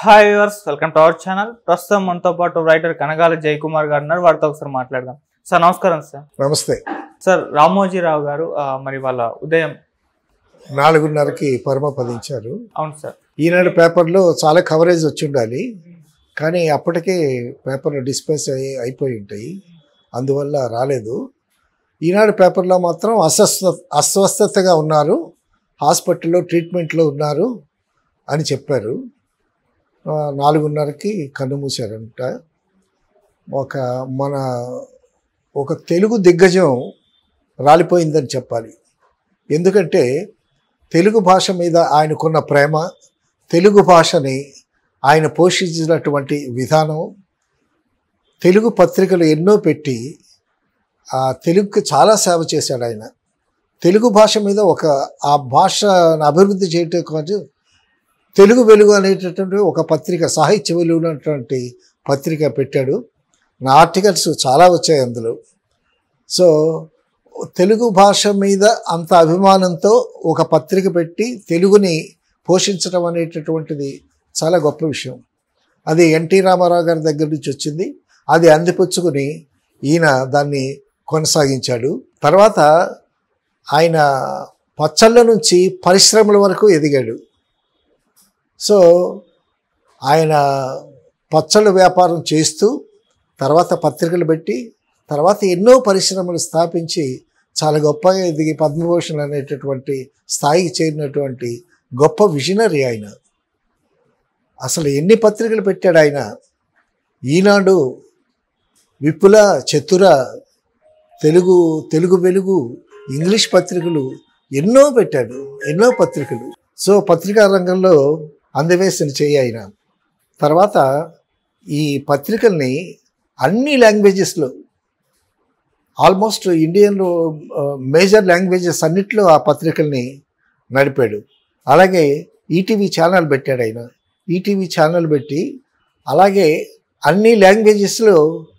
hi viewers welcome to our channel ప్రస్తుతం మనతో పాటు రైటర్ కనగాల జయకుమార్ గారు ఉన్నారు వారితో ఒకసారి మాట్లాడదాం సార్ నమస్కారం సార్ నమస్తే సార్ రామోజీరావు గారు ఆ, మరి వాళ్ళ ఉదయం నాలుగున్నరకి పరమపదించారు అవును సార్ ఈనాడు పేపర్లో చాలా కవరేజ్ వచ్చి ఉండాలి కానీ అప్పటికే పేపర్లు డిస్పాచ్ అయి అయిపోయి ఉంటాయి అందువల్ల రాలేదు ఈనాడు పేపర్లో మాత్రం అస్వస్థ అస్వస్థతగా ఉన్నారు హాస్పిటల్లో ట్రీట్మెంట్లో ఉన్నారు అని చెప్పారు ఆ, నాలుగున్నరకి కన్నుమూశారంట ఒక మన ఒక తెలుగు దిగ్గజం రాలిపోయిందని చెప్పాలి ఎందుకంటే తెలుగు భాష మీద ఆయనకున్న ప్రేమ తెలుగు భాషని ఆయన పోషించినటువంటి విధానం తెలుగు పత్రికలు ఎన్నో పెట్టి ఆ తెలుగుకి చాలా సేవ చేశాడు ఆయన తెలుగు భాష మీద ఒక ఆ భాషను అభివృద్ధి చేయటం కోసం తెలుగు వెలుగు అనేటటువంటి ఒక పత్రిక సాహిత్య వెలుగు అనేటువంటి పత్రిక పెట్టాడు నా ఆర్టికల్స్ చాలా వచ్చాయి అందులో సో తెలుగు భాష మీద అంత అభిమానంతో ఒక పత్రిక పెట్టి తెలుగుని పోషించడం అనేటటువంటిది చాలా గొప్ప విషయం అది ఎన్టీ రామారావు గారి దగ్గర నుంచి వచ్చింది అది అందిపుచ్చుకుని ఈయన దాన్ని కొనసాగించాడు తర్వాత ఆయన పచ్చళ్ళ నుంచి పరిశ్రమల వరకు ఎదిగాడు సో ఆయన పచ్చళ్ళ వ్యాపారం చేస్తూ తర్వాత పత్రికలు పెట్టి తర్వాత ఎన్నో పరిశ్రమలు స్థాపించి చాలా గొప్పగా ఎదిగి పద్మభూషణ్ అనేటటువంటి స్థాయికి చేరినటువంటి గొప్ప విజనరీ ఆయన అసలు ఎన్ని పత్రికలు పెట్టాడు ఆయన ఈనాడు విపుల చతుర తెలుగు తెలుగు వెలుగు ఇంగ్లీష్ పత్రికలు ఎన్నో పెట్టాడు ఎన్నో పత్రికలు సో పత్రికా రంగంలో అందవేసిన చేయి ఆయన తర్వాత ఈ పత్రికల్ని అన్ని లాంగ్వేజెస్లో ఆల్మోస్ట్ ఇండియన్లో మేజర్ లాంగ్వేజెస్ అన్నిట్లో ఆ పత్రికల్ని నడిపాడు అలాగే ఈటీవీ ఛానల్ పెట్టాడు ఆయన ఈటీవీ ఛానల్ పెట్టి అలాగే అన్ని లాంగ్వేజెస్లో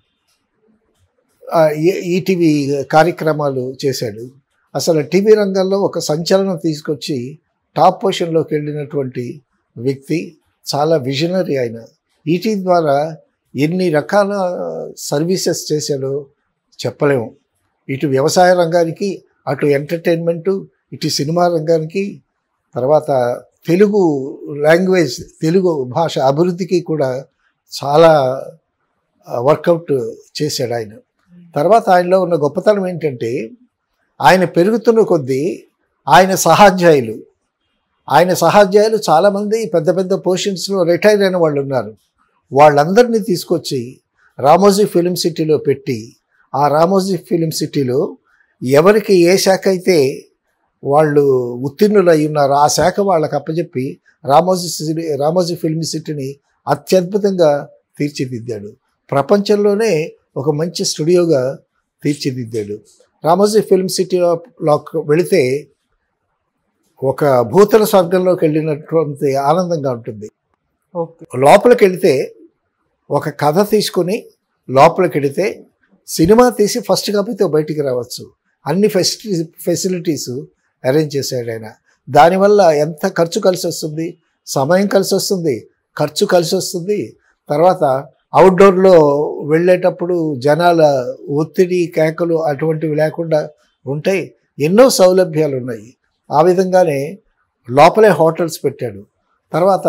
ఈటీవీ కార్యక్రమాలు చేశాడు అసలు టీవీ రంగంలో ఒక సంచలనం తీసుకొచ్చి టాప్ పొజిషన్లోకి వెళ్ళినటువంటి వ్యక్తి చాలా విజనరీ ఆయన ఈటీవీ ద్వారా ఎన్ని రకాల సర్వీసెస్ చేశాడో చెప్పలేము ఇటు వ్యవసాయ రంగానికి అటు ఎంటర్టైన్మెంటు ఇటు సినిమా రంగానికి తర్వాత తెలుగు లాంగ్వేజ్ తెలుగు భాష అభివృద్ధికి కూడా చాలా వర్కౌట్ చేశాడు ఆయన తర్వాత ఆయనలో ఉన్న గొప్పతనం ఏంటంటే ఆయన పెరుగుతున్న కొద్దీ ఆయన సహాధ్యాయులు ఆయన సహాధ్యాయులు చాలామంది పెద్ద పెద్ద పొజిషన్స్లో రిటైర్ అయిన వాళ్ళు ఉన్నారు వాళ్ళందరినీ తీసుకొచ్చి రామోజీ ఫిలిం సిటీలో పెట్టి ఆ రామోజీ ఫిలిం సిటీలో ఎవరికి ఏ శాఖ అయితే వాళ్ళు ఉత్తీర్ణులు అయి ఉన్నారో ఆ శాఖ వాళ్ళకి అప్పచెప్పి రామోజీ సిటీ రామోజీ ఫిలిం సిటీని అత్యద్భుతంగా తీర్చిదిద్దాడు ప్రపంచంలోనే ఒక మంచి స్టూడియోగా తీర్చిదిద్దాడు రామోజీ ఫిల్మ్ సిటీలోకి వెళితే ఒక భూతల స్వర్గంలోకి వెళ్ళినటువంటి ఆనందంగా ఉంటుంది ఓకే లోపలికి వెళితే ఒక కథ తీసుకుని లోపలికి వెళితే సినిమా తీసి ఫస్ట్ కాపీతో బయటికి రావచ్చు అన్ని ఫెసిలి ఫెసిలిటీస్ అరేంజ్ చేశాడు ఆయన దానివల్ల ఎంత ఖర్చు కలిసి వస్తుంది సమయం కలిసి వస్తుంది ఖర్చు కలిసి వస్తుంది తర్వాత అవుట్డోర్లో వెళ్ళేటప్పుడు జనాల ఒత్తిడి కేకలు అటువంటివి లేకుండా ఉంటాయి ఎన్నో సౌలభ్యాలు ఉన్నాయి ఆ విధంగానే లోపలే హోటల్స్ పెట్టాడు తర్వాత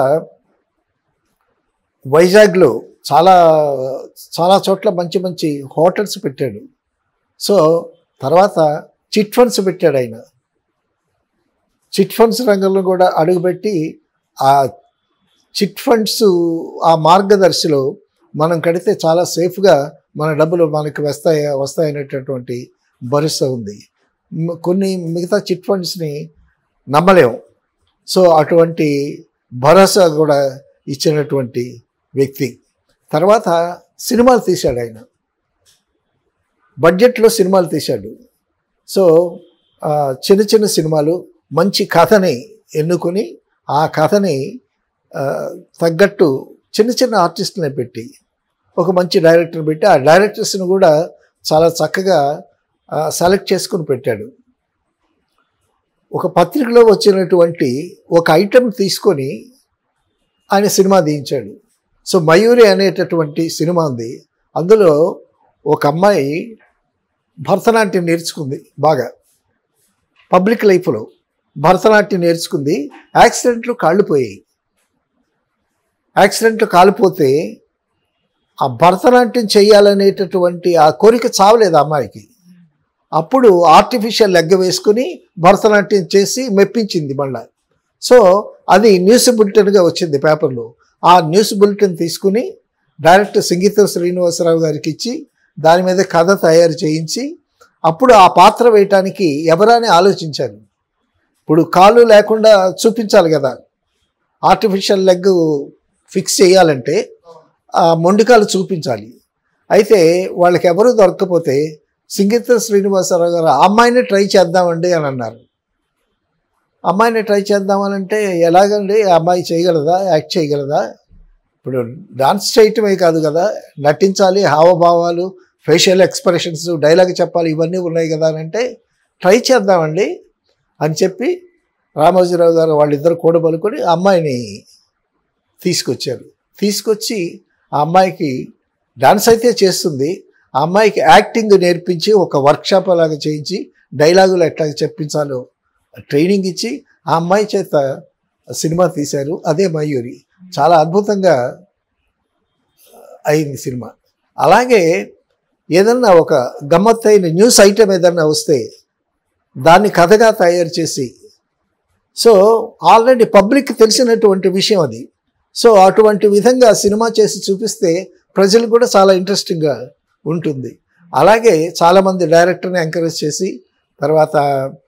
వైజాగ్లో చాలా చాలా చోట్ల మంచి మంచి హోటల్స్ పెట్టాడు సో తర్వాత చిట్ ఫండ్స్ పెట్టాడు ఆయన చిట్ ఫండ్స్ రంగంలో కూడా అడుగుపెట్టి ఆ చిట్ ఫండ్స్ ఆ మార్గదర్శిలో మనం కడితే చాలా సేఫ్గా మన డబ్బులు మనకి వస్తాయి వస్తాయనేటటువంటి భరోసా ఉంది మ్- కొన్ని మిగతా చిట్ ఫండ్స్ని నమ్మలేము సో అటువంటి భరోసా కూడా ఇచ్చినటువంటి వ్యక్తి తర్వాత సినిమాలు తీశాడు ఆయన బడ్జెట్లో సినిమాలు తీశాడు సో ఆ, చిన్న చిన్న సినిమాలు మంచి కథని ఎన్నుకొని ఆ కథని ఆ, తగ్గట్టు చిన్న చిన్న ఆర్టిస్టులని పెట్టి ఒక మంచి డైరెక్టర్ పెట్టి ఆ డైరెక్టర్స్ని కూడా చాలా చక్కగా సెలెక్ట్ చేసుకుని పెట్టాడు ఒక పత్రికలో వచ్చినటువంటి ఒక ఐటెం తీసుకొని ఆయన సినిమా తీయించాడు సో మయూరి అనేటటువంటి సినిమా ఉంది అందులో ఒక అమ్మాయి భరతనాట్యం నేర్చుకుంది బాగా పబ్లిక్ లైఫ్లో భరతనాట్యం నేర్చుకుంది యాక్సిడెంట్లు కాళ్ళు పోయాయి యాక్సిడెంట్లు కాలిపోతే ఆ భరతనాట్యం చేయాలనేటటువంటి ఆ కోరిక చావలేదు ఆ అమ్మాయికి అప్పుడు ఆర్టిఫిషియల్ లెగ్గ వేసుకుని భరతనాట్యం చేసి మెప్పించింది మళ్ళా సో అది న్యూస్ బులెటిన్గా వచ్చింది పేపర్లో ఆ న్యూస్ బులెటిన్ తీసుకుని డైరెక్ట్ సంగీత శ్రీనివాసరావు గారికి ఇచ్చి దాని మీద కథ తయారు చేయించి అప్పుడు ఆ పాత్ర వేయటానికి ఎవరని ఆలోచించారు ఇప్పుడు కాలు లేకుండా చూపించాలి కదా ఆర్టిఫిషియల్ లెగ్ ఫిక్స్ చేయాలంటే ఆ మొండికాలు చూపించాలి అయితే వాళ్ళకి ఎవరు దొరకకపోతే సింగీత శ్రీనివాసరావు గారు ఆ అమ్మాయిని ట్రై చేద్దామండి అని అన్నారు అమ్మాయిని ట్రై చేద్దామనంటే ఎలాగండి ఆ అమ్మాయి చేయగలదా యాక్ట్ చేయగలదా ఇప్పుడు డాన్స్ చేయటమే కాదు కదా నటించాలి హావభావాలు ఫేషియల్ ఎక్స్ప్రెషన్స్ డైలాగ్ చెప్పాలి ఇవన్నీ ఉన్నాయి కదా అని అంటే ట్రై చేద్దామండి అని చెప్పి రామోజీరావు గారు వాళ్ళిద్దరు కూడబలుకొని ఆ అమ్మాయిని తీసుకొచ్చారు తీసుకొచ్చి ఆ అమ్మాయికి డాన్స్ అయితే చేస్తుంది ఆ అమ్మాయికి యాక్టింగ్ నేర్పించి ఒక వర్క్షాప్ అలాగా చేయించి డైలాగులు ఎట్లా చెప్పించాలో ట్రైనింగ్ ఇచ్చి ఆ అమ్మాయి చేత సినిమా తీశారు అదే మయూరి చాలా అద్భుతంగా అయింది సినిమా అలాగే ఏదన్నా ఒక గమ్మత్తైన న్యూస్ ఐటెం ఏదన్నా వస్తే దాన్ని కథగా తయారు చేసి సో ఆల్రెడీ పబ్లిక్ తెలిసినటువంటి విషయం అది సో అటువంటి విధంగా సినిమా చేసి చూపిస్తే ప్రజలు కూడా చాలా ఇంట్రెస్టింగ్గా ఉంటుంది అలాగే చాలామంది డైరెక్టర్ని ఎంకరేజ్ చేసి తర్వాత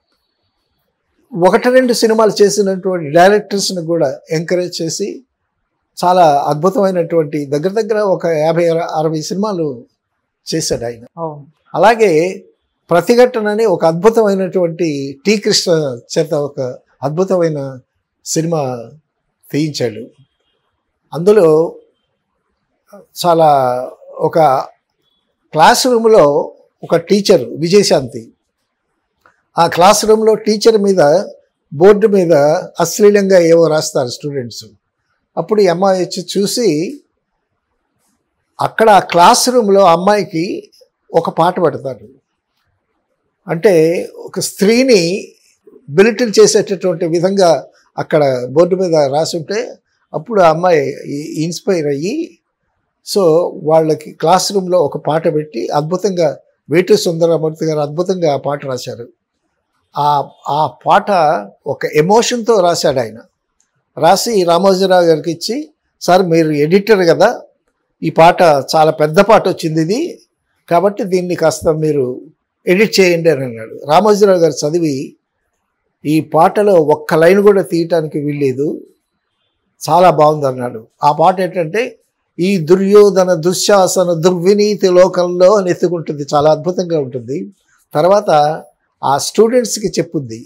ఒకటి రెండు సినిమాలు చేసినటువంటి డైరెక్టర్స్ని కూడా ఎంకరేజ్ చేసి చాలా అద్భుతమైనటువంటి దగ్గర దగ్గర ఒక యాభై అర- అరవై సినిమాలు చేశాడు ఆయన అవును అలాగే ప్రతిఘటన అని ఒక అద్భుతమైనటువంటి టీ కృష్ణ చేత ఒక అద్భుతమైన సినిమా తీయించాడు అందులో చాలా ఒక క్లాస్ రూమ్లో ఒక టీచర్ విజయశాంతి ఆ క్లాస్ రూమ్లో టీచర్ మీద బోర్డు మీద అశ్లీలంగా ఏవో రాస్తారు స్టూడెంట్స్ అప్పుడు ఈ అమ్మాయి వచ్చి చూసి అక్కడ ఆ క్లాస్ రూమ్లో అమ్మాయికి ఒక పాట పెడతారు అంటే ఒక స్త్రీని బిలిటిల్ చేసేటటువంటి విధంగా అక్కడ బోర్డు మీద రాసుంటే అప్పుడు ఆ అమ్మాయి ఇన్స్పైర్ అయ్యి సో వాళ్ళకి క్లాస్ రూమ్లో ఒక పాట పెట్టి అద్భుతంగా వేటు సుందరమూర్తి గారు అద్భుతంగా ఆ పాట రాశారు ఆ ఆ పాట ఒక ఎమోషన్తో రాశాడు ఆయన రాసి రామోజీరావు గారికి ఇచ్చి సార్ మీరు ఎడిటర్ కదా ఈ పాట చాలా పెద్ద పాట వచ్చింది ఇది కాబట్టి దీన్ని కాస్త మీరు ఎడిట్ చేయండి అని అన్నాడు రామోజీరావు గారు చదివి ఈ పాటలో ఒక్క లైన్ కూడా తీయటానికి వీల్లేదు చాలా బాగుంది అన్నాడు ఆ పాట ఏంటంటే ఈ దుర్యోధన దుశ్శాసన దుర్వినీతి లోకంలో అని ఎత్తుకుంటుంది చాలా అద్భుతంగా ఉంటుంది తర్వాత ఆ స్టూడెంట్స్కి చెప్పుద్ది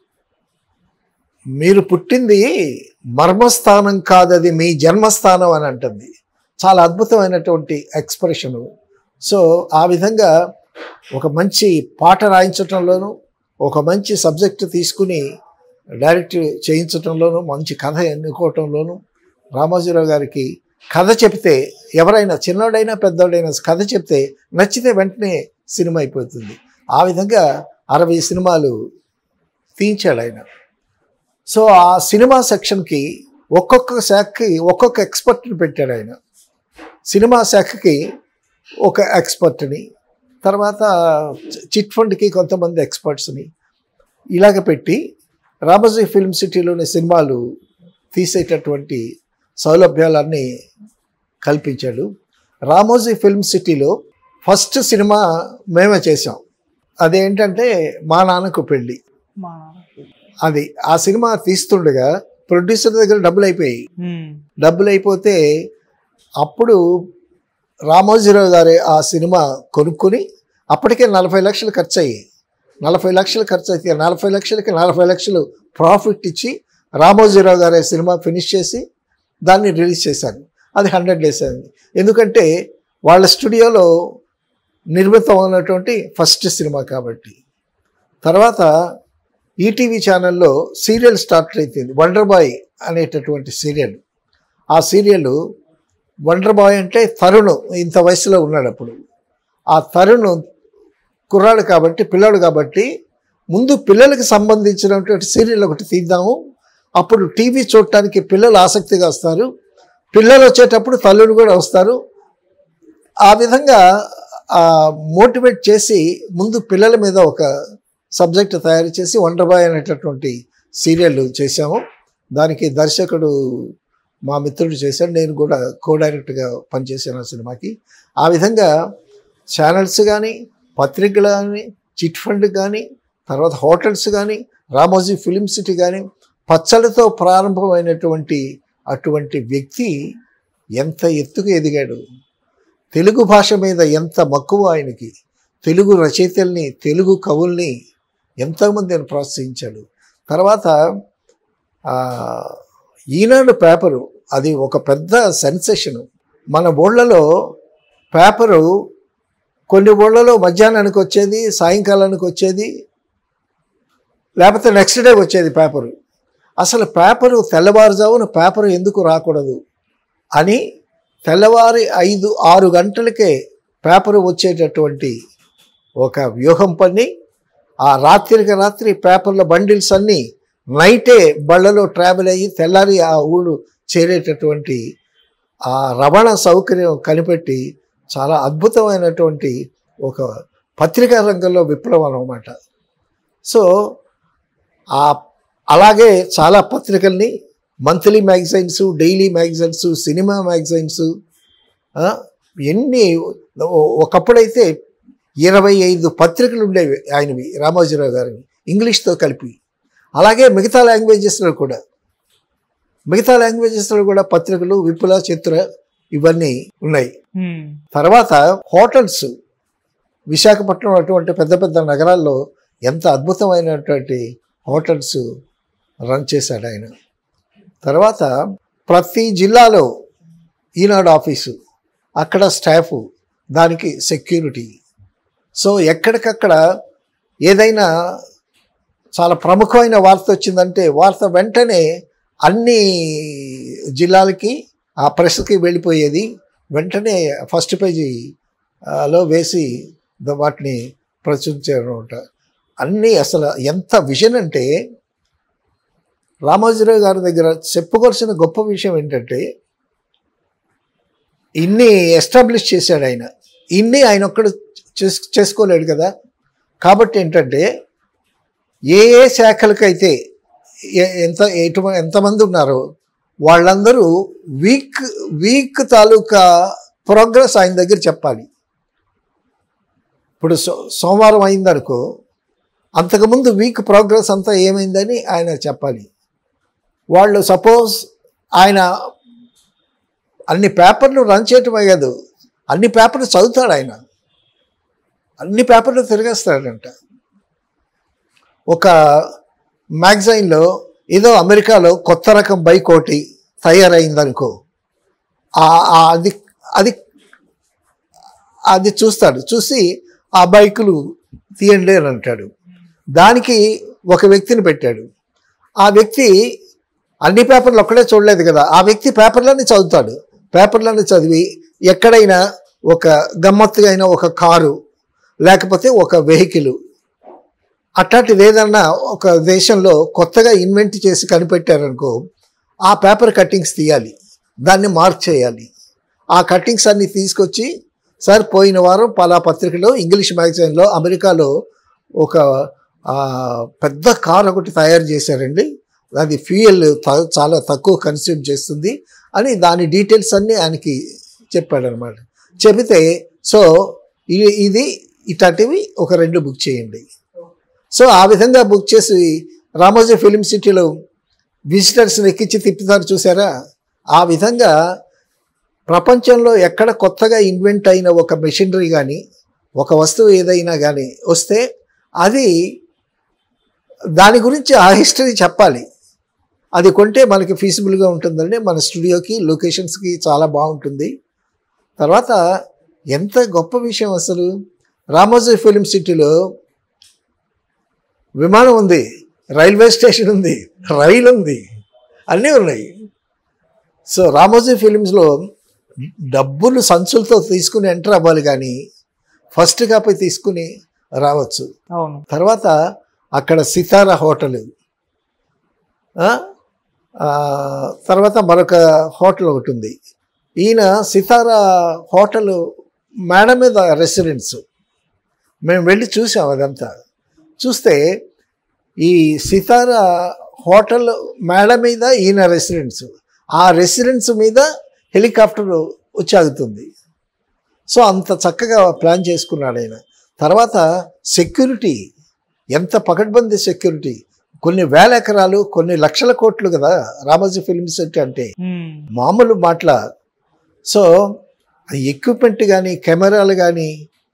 మీరు పుట్టింది మర్మస్థానం కాదది మీ జన్మస్థానం అని అంటుంది చాలా అద్భుతమైనటువంటి ఎక్స్ప్రెషను సో ఆ విధంగా ఒక మంచి పాట రాయించటంలోనూ ఒక మంచి సబ్జెక్ట్ తీసుకుని డైరెక్ట్ చేయించటంలోనూ మంచి కథ ఎన్నుకోవటంలోనూ రామోజీరావు గారికి కథ చెప్తే ఎవరైనా చిన్నోడైనా పెద్దోడైనా కథ చెప్తే నచ్చితే వెంటనే సినిమా అయిపోతుంది ఆ విధంగా అరవై సినిమాలు తీయించాడు ఆయన సో ఆ సినిమా సెక్షన్కి ఒక్కొక్క శాఖకి ఒక్కొక్క ఎక్స్పర్ట్ని పెట్టాడు ఆయన సినిమా శాఖకి ఒక ఎక్స్పర్ట్ని తర్వాత చిట్ ఫండ్కి కొంతమంది ఎక్స్పర్ట్స్ని ఇలాగ పెట్టి రామోజీ ఫిల్మ్ సిటీలోని సినిమాలు తీసేటటువంటి సౌలభ్యాలన్నీ కల్పించాడు రామోజీ ఫిల్మ్ సిటీలో ఫస్ట్ సినిమా మేమే చేసాం అదేంటంటే మా నాన్నకు పెళ్ళి మా అది ఆ సినిమా తీస్తుండగా ప్రొడ్యూసర్ దగ్గర డబ్బులు అయిపోయాయి ఉమ్, డబ్బులు అయిపోతే అప్పుడు రామోజీరావు గారి ఆ సినిమా కొనుక్కొని అప్పటికే నలభై లక్షలు ఖర్చు అయ్యాయి నలభై లక్షలు ఖర్చు అయితే నలభై లక్షలకి నలభై లక్షలు ప్రాఫిట్ ఇచ్చి రామోజీరావు గారి సినిమా ఫినిష్ చేసి దాన్ని రిలీజ్ చేశాను అది హండ్రెడ్ డేస్ అయింది ఎందుకంటే వాళ్ళ స్టూడియోలో నిర్మితం అయినటువంటి ఫస్ట్ సినిమా కాబట్టి తర్వాత ఈటీవీ ఛానల్లో సీరియల్ స్టార్ట్ అయిపోయింది వండర్ బాయ్ అనేటటువంటి సీరియల్ ఆ సీరియల్ వండర్ బాయ్ అంటే తరుణ్ ఇంత వయసులో ఉన్నాడు అప్పుడు ఆ తరుణ్ కుర్రాడు కాబట్టి పిల్లాడు కాబట్టి ముందు పిల్లలకి సంబంధించినటువంటి సీరియల్ ఒకటి తీద్దాము అప్పుడు టీవీ చూడటానికి పిల్లలు ఆసక్తిగా వస్తారు పిల్లలు వచ్చేటప్పుడు తల్లులు కూడా వస్తారు ఆ విధంగా మోటివేట్ చేసి ముందు పిల్లల మీద ఒక సబ్జెక్ట్ తయారు చేసి వండర్ బాయ్ అనేటటువంటి సీరియల్ చేశాము దానికి దర్శకుడు మా మిత్రుడు చేశాడు నేను కూడా కో డైరెక్ట్గా పనిచేశాను ఆ సినిమాకి ఆ విధంగా ఛానల్స్ కానీ పత్రికలు కానీ చిట్ ఫండ్ కానీ తర్వాత హోటల్స్ కానీ రామోజీ ఫిలిం సిటీ కానీ పచ్చడితో ప్రారంభమైనటువంటి అటువంటి వ్యక్తి ఎంత ఎత్తుకు ఎదిగాడు తెలుగు భాష మీద ఎంత మక్కువ ఆయనకి తెలుగు రచయితల్ని తెలుగు కవుల్ని ఎంతోమందిని ప్రోత్సహించాడు తర్వాత ఆ, ఈనాడు పేపరు అది ఒక పెద్ద సెన్సేషను మన ఊళ్ళలో పేపరు కొన్ని ఊళ్ళలో మధ్యాహ్నానికి వచ్చేది సాయంకాలానికి వచ్చేది లేకపోతే నెక్స్ట్ డే వచ్చేది పేపరు అసలు పేపరు తెల్లవారుజామున పేపరు ఎందుకు రాకూడదు అని తెల్లవారి ఐదు ఆరు గంటలకే పేపరు వచ్చేటటువంటి ఒక వ్యూహం పన్ని ఆ రాత్రికి రాత్రి పేపర్ల బండిల్స్ అన్నీ నైటే బళ్ళలో ట్రావెల్ అయ్యి తెల్లారి ఆ ఊళ్ళు చేరేటటువంటి ఆ రవాణా సౌకర్యం కనిపెట్టి చాలా అద్భుతమైనటువంటి ఒక పత్రికా రంగంలో విప్లవం అన్నమాట సో ఆ అలాగే చాలా పత్రికల్ని monthly magazines daily magazines cinema magazines ఎన్ని ఓ- ఒకప్పుడైతే ఇరవై ఐదు పత్రికలు ఉండేవి ఆయనవి రామోజీరావు గారివి ఇంగ్లీష్తో కలిపి అలాగే మిగతా లాంగ్వేజెస్లో కూడా మిగతా లాంగ్వేజెస్లో కూడా పత్రికలు విపుల చిత్ర ఇవన్నీ ఉన్నాయి ఉమ్, తర్వాత హోటల్స్ విశాఖపట్నం అటువంటి పెద్ద పెద్ద నగరాల్లో ఎంత అద్భుతమైనటువంటి హోటల్స్ రన్ చేశాడు ఆయన తర్వాత ప్రతి జిల్లాలో ఈనాడు ఆఫీసు అక్కడ స్టాఫ్ దానికి సెక్యూరిటీ సో ఎక్కడికక్కడ ఏదైనా చాలా ప్రముఖమైన వార్త వచ్చిందంటే వార్త వెంటనే అన్ని జిల్లాలకి ఆ ప్రెస్కి వెళ్ళిపోయేది వెంటనే ఫస్ట్ పేజీ ఆ, లో వేసి ద- వాటిని ప్రచురించారనమాట అన్నీ అసలు ఎంత విజన్ అంటే రామోజీరావు గారి దగ్గర చెప్పుకోవాల్సిన గొప్ప విషయం ఏంటంటే ఇన్ని ఎస్టాబ్లిష్ చేశాడు ఆయన ఇన్ని ఆయన ఒక్కడు చేస్ చేసుకోలేడు కదా కాబట్టి ఏంటంటే ఏ ఏ శాఖలకైతే ఎ- ఎంత ఎటు ఎంతమంది ఉన్నారో వాళ్ళందరూ వీక్ వీక్ తాలూకా ప్రోగ్రెస్ ఆయన దగ్గర చెప్పాలి ఇప్పుడు సో సోమవారం అయిందనుకో అంతకుముందు వీక్ ప్రోగ్రెస్ అంతా ఏమైందని ఆయన చెప్పాలి వాళ్ళు సపోజ్ ఆయన అన్ని పేపర్లు రన్ చేయటమే కాదు అన్ని పేపర్లు చదువుతాడు ఆయన అన్ని పేపర్లు తిరిగేస్తాడంట ఒక మ్యాగజైన్లో ఏదో అమెరికాలో కొత్త రకం బైక్ ఒకటి తయారైందనుకో ఆ- ఆ అది అది అది చూస్తాడు చూసి ఆ బైకులు తీయండి అని అంటాడు దానికి ఒక వ్యక్తిని పెట్టాడు ఆ వ్యక్తి అన్ని పేపర్లు ఒక్కడే చూడలేదు కదా ఆ వ్యక్తి పేపర్లన్నీ చదువుతాడు పేపర్లన్నీ చదివి ఎక్కడైనా ఒక గమ్మత్తుగా అయిన ఒక కారు లేకపోతే ఒక వెహికల్ అట్లాంటిది ఏదన్నా ఒక దేశంలో కొత్తగా ఇన్వెంట్ చేసి కనిపెట్టారనుకో ఆ పేపర్ కట్టింగ్స్ తీయాలి దాన్ని మార్క్ చేయాలి ఆ కట్టింగ్స్ అన్ని తీసుకొచ్చి సార్ పోయిన వారం పలా పత్రికలో ఇంగ్లీష్ మ్యాగజైన్లో అమెరికాలో ఒక ఆ, పెద్ద కార్ ఒకటి తయారు చేశారండి అది ఫ్యూయల్ త- చాలా తక్కువ కన్స్యూమ్ చేస్తుంది అని దాని డీటెయిల్స్ అన్నీ ఆయనకి చెప్పాడనమాట చెబితే సో ఇది ఇది ఇట్లాంటివి ఒక రెండు బుక్ చేయండి సో ఆ విధంగా బుక్ చేసి రామోజీ ఫిలిం సిటీలో విజిటర్స్ని ఎక్కించి తిప్పుతారు చూసారా ఆ విధంగా ప్రపంచంలో ఎక్కడ కొత్తగా ఇన్వెంట్ అయిన ఒక మెషినరీ కానీ ఒక వస్తువు ఏదైనా కానీ వస్తే అది దాని గురించి ఆ హిస్టరీ చెప్పాలి అది కొంటే మనకి ఫీజిబుల్గా ఉంటుందండి మన స్టూడియోకి లొకేషన్స్కి చాలా బాగుంటుంది తర్వాత ఎంత గొప్ప విషయం అసలు రామోజీ ఫిలిం సిటీలో విమానం ఉంది రైల్వే స్టేషన్ ఉంది రైలు ఉంది అన్నీ ఉన్నాయి సో రామోజీ ఫిలిమ్స్లో డబ్బులు సంచులతో తీసుకుని ఎంటర్ అవ్వాలి కానీ ఫస్ట్ కాపీ తీసుకుని రావచ్చు అవును తర్వాత అక్కడ సితారా హోటల్ ఆ, ఆ, తర్వాత మరొక హోటల్ ఒకటి ఉంది ఈయన సితారా హోటల్ మేడ మీద రెసిడెన్స్ మేము వెళ్ళి చూసాం అదంతా చూస్తే ఈ సితారా హోటల్ మేడ మీద ఈయన రెసిడెన్స్ ఆ రెసిడెన్స్ మీద హెలికాప్టర్ వచ్చి ఆగుతుంది సో అంత చక్కగా ప్లాన్ చేసుకున్నాడు ఆయన తర్వాత సెక్యూరిటీ ఎంత పకడ్బందీ సెక్యూరిటీ కొన్ని వేల ఎకరాలు కొన్ని లక్షల కోట్లు కదా రామోజీ ఫిల్మ్ సిటీ అంటే ఉమ్, మామూలు మాటల సో ఎక్విప్మెంట్ కానీ కెమెరాలు కానీ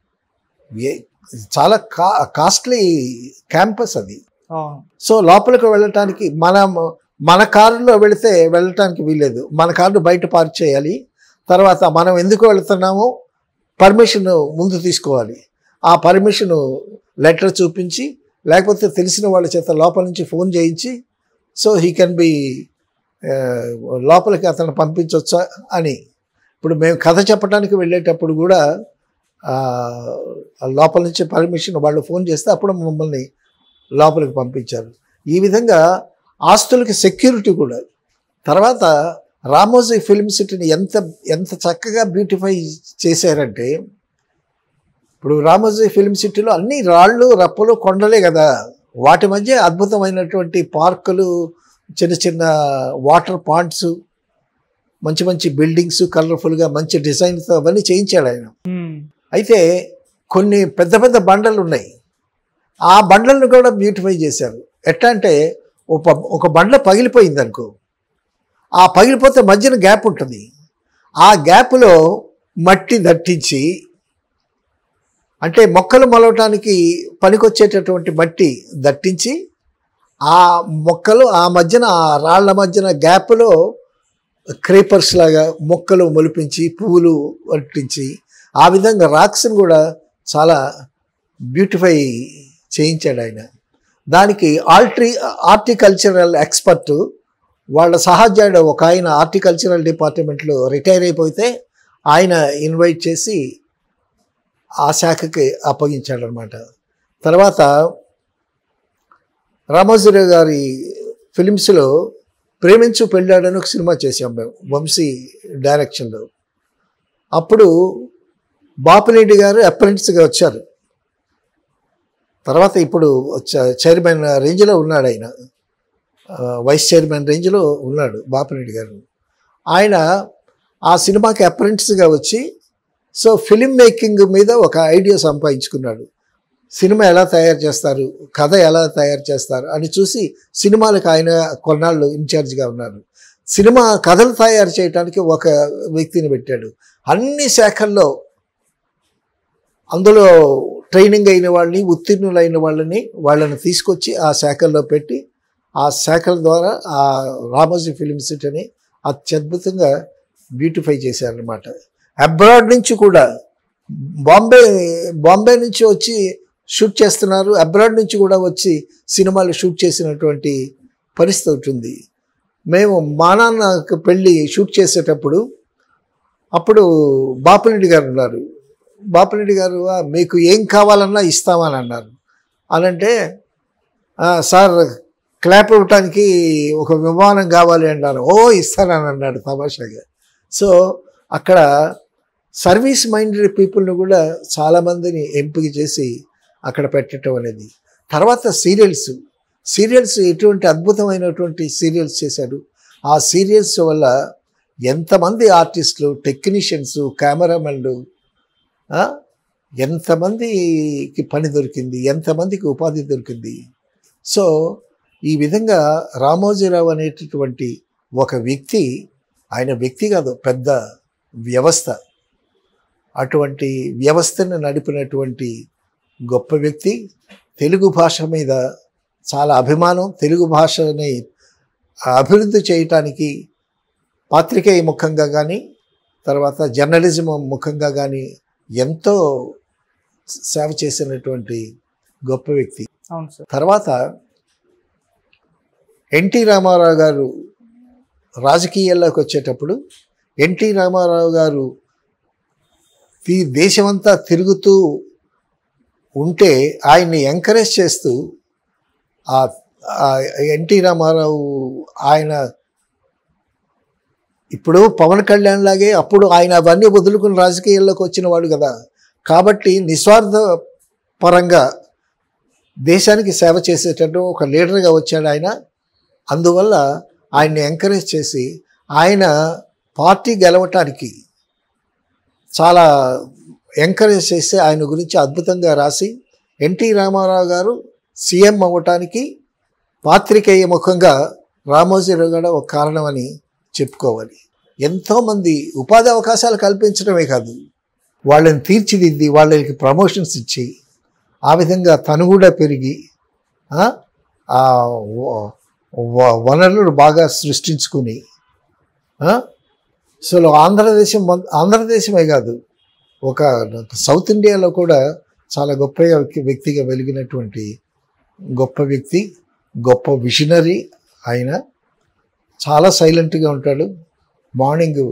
చాలా కా కాస్ట్లీ క్యాంపస్ అది అవును సో లోపలికి వెళ్ళటానికి మన మన కారులో వెళితే వెళ్ళటానికి వీల్లేదు మన కారు బయట పార్క్ చేయాలి తర్వాత మనం ఎందుకు వెళుతున్నామో పర్మిషన్ ముందు తీసుకోవాలి ఆ పర్మిషన్ లెటర్ చూపించి లేకపోతే తెలిసిన వాళ్ళ చేత లోపల నుంచి ఫోన్ చేయించి సో హీ కెన్ బి లోపలికి అతను పంపించవచ్చా అని ఇప్పుడు మేము కథ చెప్పడానికి వెళ్ళేటప్పుడు కూడా ఆ, లోపల నుంచి పర్మిషన్ వాళ్ళు ఫోన్ చేస్తే అప్పుడు మమ్మల్ని లోపలికి పంపించారు ఈ విధంగా ఆస్తులకి సెక్యూరిటీ కూడా తర్వాత రామోజీ ఫిల్మ్ సిటీని ఎంత ఎంత చక్కగా బ్యూటిఫై చేశారంటే ఇప్పుడు రామోజీ ఫిల్మ్ సిటీలో అన్ని రాళ్ళు రప్పలు కొండలే కదా వాటి మధ్య అద్భుతమైనటువంటి పార్కులు చిన్న చిన్న వాటర్ పాండ్స్ మంచి మంచి బిల్డింగ్స్ కలర్ఫుల్గా మంచి డిజైన్తో అవన్నీ చేయించాడు ఆయన ఉమ్, అయితే కొన్ని పెద్ద పెద్ద బండలు ఉన్నాయి ఆ బండలను కూడా బ్యూటిఫై చేశారు ఎట్లా అంటే ఒక ఒక బండ పగిలిపోయింది అనుకో ఆ పగిలిపోతే మధ్యన గ్యాప్ ఉంటుంది ఆ గ్యాప్లో మట్టి దట్టించి అంటే మొక్కలు మొలవటానికి పనికొచ్చేటటువంటి మట్టి దట్టించి ఆ మొక్కలు ఆ మధ్యన ఆ రాళ్ల మధ్యన గ్యాప్లో క్రేపర్స్ లాగా మొక్కలు మొలిపించి పువ్వులు పట్టించి ఆ విధంగా రాక్స్ని కూడా చాలా బ్యూటిఫై చేయించాడు ఆయన దానికి ఆల్ట్రీ హార్టికల్చరల్ ఎక్స్పర్ట్ వాళ్ళ సహజాడు ఒక ఆయన హార్టికల్చరల్ డిపార్ట్మెంట్లో రిటైర్ అయిపోతే ఆయన ఇన్వైట్ చేసి ఆ శాఖకి అప్పగించాడు అనమాట తర్వాత రామోజీరావు గారి ఫిలిమ్స్లో ప్రేమించు పెళ్ళాడని ఒక సినిమా చేసాం మేము వంశీ డైరెక్షన్లో అప్పుడు బాపిరెడ్డి గారు అప్రెంటిస్గా వచ్చారు తర్వాత ఇప్పుడు చ- చైర్మన్ రేంజ్లో ఉన్నాడు ఆయన ఆ, వైస్ చైర్మన్ రేంజ్లో ఉన్నాడు బాపిరెడ్డి గారు ఆయన ఆ సినిమాకి అప్రెంటిస్గా వచ్చి సో ఫిలిం మేకింగ్ మీద ఒక ఐడియా సంపాదించుకున్నాడు సినిమా ఎలా తయారు చేస్తారు కథ ఎలా తయారు చేస్తారు అని చూసి సినిమాలకు ఆయన కొన్నాళ్ళు ఇన్ఛార్జ్గా ఉన్నారు సినిమా కథలు తయారు చేయడానికి ఒక వ్యక్తిని పెట్టాడు అన్ని శాఖల్లో అందులో ట్రైనింగ్ అయిన వాళ్ళని ఉత్తీర్ణులైన వాళ్ళని వాళ్ళని తీసుకొచ్చి ఆ శాఖల్లో పెట్టి ఆ శాఖల ద్వారా ఆ రామోజీ ఫిలిం సిటీని అత్యద్భుతంగా బ్యూటిఫై చేశారనమాట అబ్రాడ్ నుంచి కూడా బాంబే బాంబే నుంచి వచ్చి షూట్ చేస్తున్నారు అబ్రాడ్ నుంచి కూడా వచ్చి సినిమాలు షూట్ చేసినటువంటి పరిస్థితి ఉంటుంది మేము మా నాన్నకు పెళ్ళి షూట్ చేసేటప్పుడు అప్పుడు బాపిరెడ్డి గారు ఉన్నారు బాపిరెడ్డి గారు "ఆ, మీకు ఏం కావాలన్నా ఇస్తామని అన్నారు అనంటే "ఆ, సార్ క్లాప్ ఇవ్వటానికి ఒక విమానం కావాలి అన్నారు ఓ ఇస్తానని అన్నాడు తమాషాగా సో అక్కడ సర్వీస్ మైండెడ్ పీపుల్ని కూడా చాలామందిని ఎంపిక చేసి అక్కడ పెట్టడం అనేది తర్వాత సీరియల్స్ సీరియల్స్ ఎటువంటి అద్భుతమైనటువంటి సీరియల్స్ చేశాడు ఆ సీరియల్స్ వల్ల ఎంతమంది ఆర్టిస్టులు టెక్నీషియన్స్ కెమెరామెన్లు ఆ, ఎంతమందికి పని దొరికింది ఎంతమందికి ఉపాధి దొరికింది సో ఈ విధంగా రామోజీరావు అనేటటువంటి ఒక వ్యక్తి ఆయన వ్యక్తి కాదు పెద్ద వ్యవస్థ అటువంటి వ్యవస్థను నడిపినటువంటి గొప్ప వ్యక్తి తెలుగు భాష మీద చాలా అభిమానం తెలుగు భాషని అభివృద్ధి చేయటానికి పాత్రికేయ ముఖంగా కానీ తర్వాత జర్నలిజం ముఖంగా కానీ ఎంతో సేవ చేసినటువంటి గొప్ప వ్యక్తి అవును సార్ తర్వాత ఎన్టీ రామారావు గారు రాజకీయాల్లోకి వచ్చేటప్పుడు ఎన్టీ రామారావు గారు ఈ దేశమంతా తిరుగుతూ ఉంటే ఆయన్ని ఎంకరేజ్ చేస్తూ ఆ ఆ ఎన్టీ రామారావు ఆయన ఇప్పుడు పవన్ కళ్యాణ్ లాగే అప్పుడు ఆయన అవన్నీ వదులుకుని రాజకీయాల్లోకి వచ్చిన వాడు కదా కాబట్టి నిస్వార్థ పరంగా దేశానికి సేవ చేసేటట్టు ఒక లీడర్గా వచ్చాడు ఆయన అందువల్ల ఆయన్ని ఎంకరేజ్ చేసి ఆయన పార్టీ గెలవటానికి చాలా ఎంకరేజ్ చేసి ఆయన గురించి అద్భుతంగా రాసి ఎన్టీ రామారావు గారు సీఎం అవ్వటానికి పాత్రికేయ ముఖంగా రామోజీరావు గారు ఒక కారణమని చెప్పుకోవాలి ఎంతోమంది ఉపాధి అవకాశాలు కల్పించడమే కాదు వాళ్ళని తీర్చిదిద్ది వాళ్ళకి ప్రమోషన్స్ ఇచ్చి ఆ విధంగా తను కూడా పెరిగి ఆ, ఆ వ- వ- వనరులు బాగా సృష్టించుకుని ఆ, అసలు ఆంధ్రదేశం మొ- ఆంధ్రదేశమే కాదు ఒక సౌత్ ఇండియాలో కూడా చాలా గొప్ప వ్యక్తిగా వెలిగినటువంటి గొప్ప వ్యక్తి గొప్ప విషనరీ ఆయన చాలా సైలెంట్గా ఉంటాడు మార్నింగ్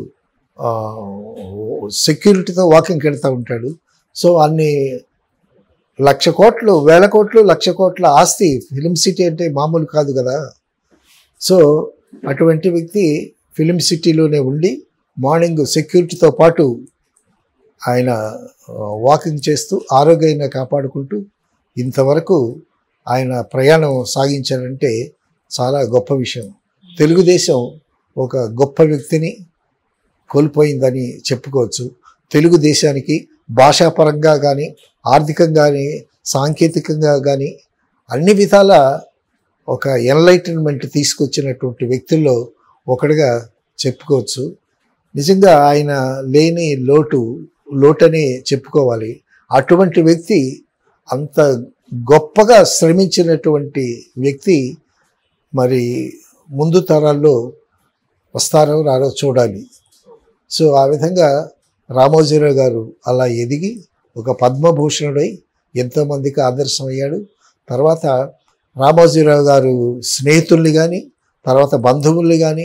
సెక్యూరిటీతో వాకింగ్కి వెళ్తూ ఉంటాడు సో అన్ని లక్ష కోట్లు వేల కోట్లు లక్ష కోట్ల ఆస్తి ఫిలిం సిటీ అంటే మామూలు కాదు కదా సో అటువంటి వ్యక్తి ఫిలిం సిటీలోనే ఉండి మార్నింగ్ సెక్యూరిటీతో పాటు ఆయన వాకింగ్ చేస్తూ ఆరోగ్యంగా కాపాడుకుంటూ ఇంతవరకు ఆయన ప్రయాణం సాగించారంటే చాలా గొప్ప విషయం తెలుగుదేశం ఒక గొప్ప వ్యక్తిని కోల్పోయిందని చెప్పుకోవచ్చు తెలుగుదేశానికి భాషాపరంగా కానీ ఆర్థికంగా కానీ సాంకేతికంగా కానీ అన్ని విధాల ఒక ఎన్లైటన్మెంట్ తీసుకొచ్చినటువంటి వ్యక్తుల్లో ఒకటిగా చెప్పుకోవచ్చు నిజంగా ఆయన లేని లోటు లోటని చెప్పుకోవాలి అటువంటి వ్యక్తి అంత గొప్పగా శ్రమించినటువంటి వ్యక్తి మరి ముందు తరాల్లో వస్తారో రారో చూడాలి సో ఆ విధంగా రామోజీరావు గారు అలా ఎదిగి ఒక పద్మభూషణుడై ఎంతోమందికి ఆదర్శమయ్యాడు తర్వాత రామోజీరావు గారు స్నేహితుల్ని కానీ తర్వాత బంధువుల్ని కానీ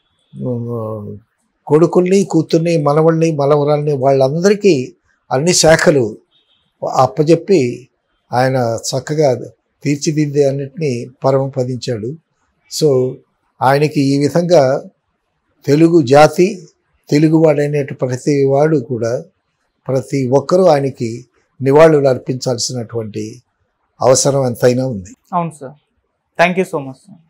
కొడుకుల్ని కూతుర్ని మనవల్ని మనవరాల్ని వాళ్ళందరికీ అన్ని శాఖలు అప్పచెప్పి ఆయన చక్కగా తీర్చిదిద్దే అన్నిటినీ పరమపదించాడు సో ఆయనకి ఈ విధంగా తెలుగు జాతి తెలుగువాడైన ప్రతి వాడు కూడా ప్రతి ఒక్కరూ ఆయనకి నివాళులు అర్పించాల్సినటువంటి అవసరం ఎంతైనా ఉంది అవును sir thank you so much sir